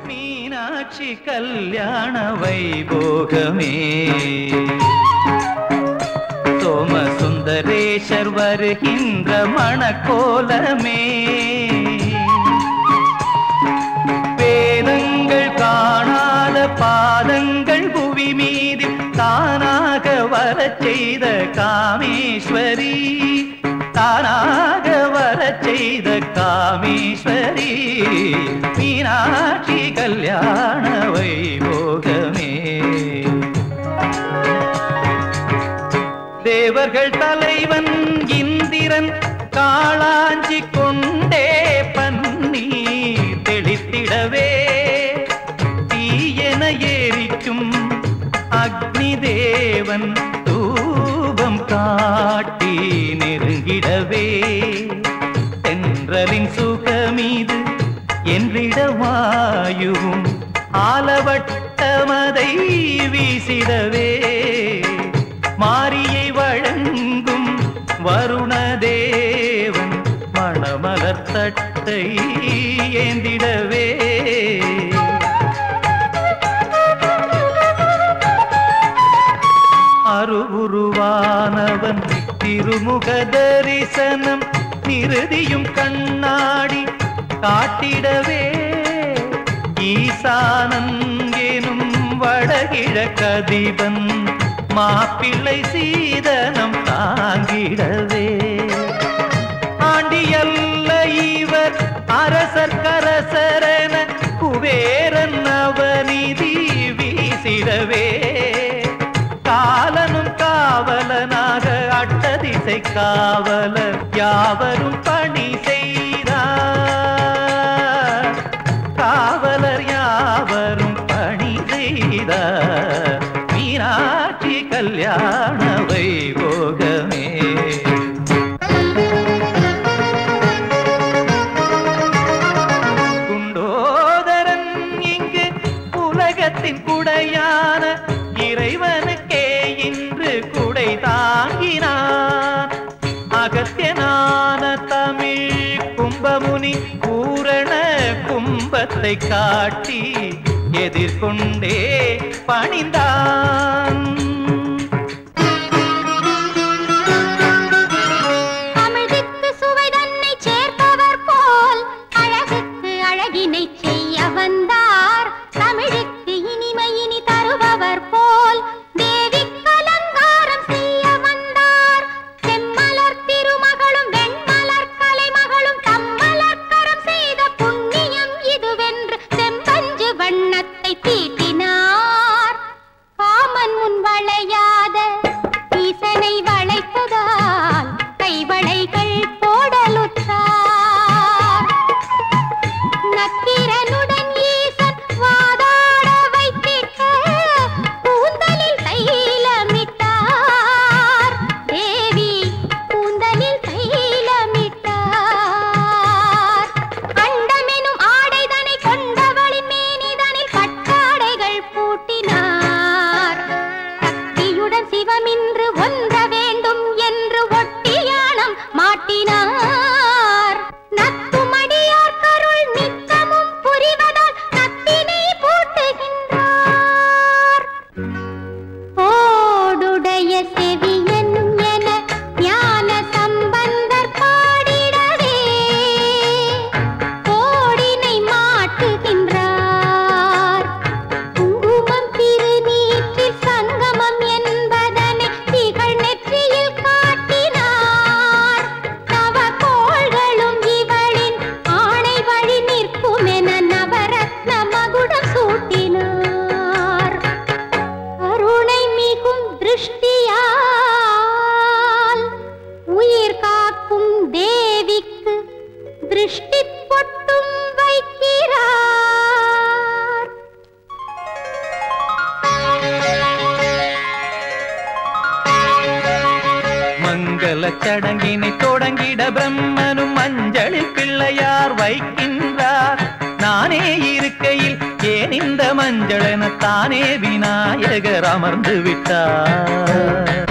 மீனாட்சி கல்யாண வைபோகமே சோமசுந்தரேஷர் வருகின்ற மணக்கோலமே வேதங்கள் காணாத பாதங்கள் புவி மீது தானாக வரச் செய்த காமேஸ்வரி தானாக வரச் செய்த காமேஸ்வரி மீனாட்சி கல்யாண வைபோகமே தேவர்கள் தலைவன் இந்திரன் காளாஞ்சி கொண்டே பன்னீர் தெளித்திடவே தீயென ஏறிக்கும் அக்னி தேவன் தூபம் காட்டி நெருங்கிடவே தென்றலின் சுகமீது என்றிடவாயுவும் ஆலவட்டமதை வீசிடவே மாரியை வழங்கும் வருணதேவன் மணமலர் தட்டை ஏந்திடவே அருவுருவானவன் திருமுக தரிசனம் நிறுதியும் கண்ணாடி காட்டிடவே ஈசானன் எனும் வடகிழக்கதிபன் மாப்பிள்ளை சீதனம் தாங்கிடவே ஆண்டியல்ல இவர் அரசர் கரசரன குபேரன் அவனிதி வீசிடவே காலனும் காவலனாக அட்டதிசை காவலர் யாவரும் பணி செய்தார் காவலர் யாவரும் பணி செய்தார் மீனாட்சி கல்யாண வைபோகமே குண்டோதரன் இங்கு உலகத்தின் குடையான இறைவனுக்கே இன்று குடை தாங்கினான் அகத்தியனான தமிழ் கும்பமுனி பூரண கும்பத்தை காட்டி எதிர்கொண்டே பணிந்தான் அமிழ்திக்கு சுவை தன்னை சேர்ப்பவர் போல் அழகுக்கு அழகினை செய்ய வந்தார் தமிழுக்கு இனிமை இனி தருபவர் போல் தேவிக்கு அலங்காரம் செய்ய வந்தார் செம்மலர் திருமகளும் வெண்மலர் கலைமகளும் தம்மலர் கரம் செய்த புண்ணியம் இதுவென்று செம்பஞ்சு வண்ணத்தை தீட்டினார் காமன் முன் வளையாத ஈசனை வளைத்ததால் கைவளைகள் போடலுற்றார் நக்கீரனுடன் ஈசன் வாதாட வைத்திட்ட கூந்தலில் தைலமிட்டார் தேவி கூந்தலில் தைலமிட்டார் அண்டமெனும் ஆடைதனை கொண்டவளின் மேனிதனில் பட்டாடைகள் பூட்டினார் சக்தியுடன் சிவமின்று ஒன்ற வேண்டும் என்று ஒட்டியானம் மாட்டினார் நத்துமடியார் கருள் நித்தமும் புரிவதால் நத்தினை பூட்டுகின்றார் ஓடுடைய செவியனும் என ஞான சம்பந்தர் பாடிடவே கோடினை மாட்டுகின்றார் குங்குமம் திருநீற்றில் சங்கமம் என்பதனை திகழ் நெற்றியில் காட்டினார் நவ கோள்களும் இவளின் ஆணை வழி நிற்கும் என நவரத்ன மகுடம் சூட்டினார் கருணை மிகும் திருஷ்டியால் உயிர் காக்கும் தேவிக்கு திருஷ்டி பொட்டும் வைக்கிறார் மங்கள சடங்கினை தொடங்கிட பிரம்மனும் மஞ்சளில் பிள்ளையார் வைக்கின்றார் நானே இருக்கையில் ஏன் இந்த மஞ்சள் என தானே விநாயகர் அமர்ந்து விட்டார்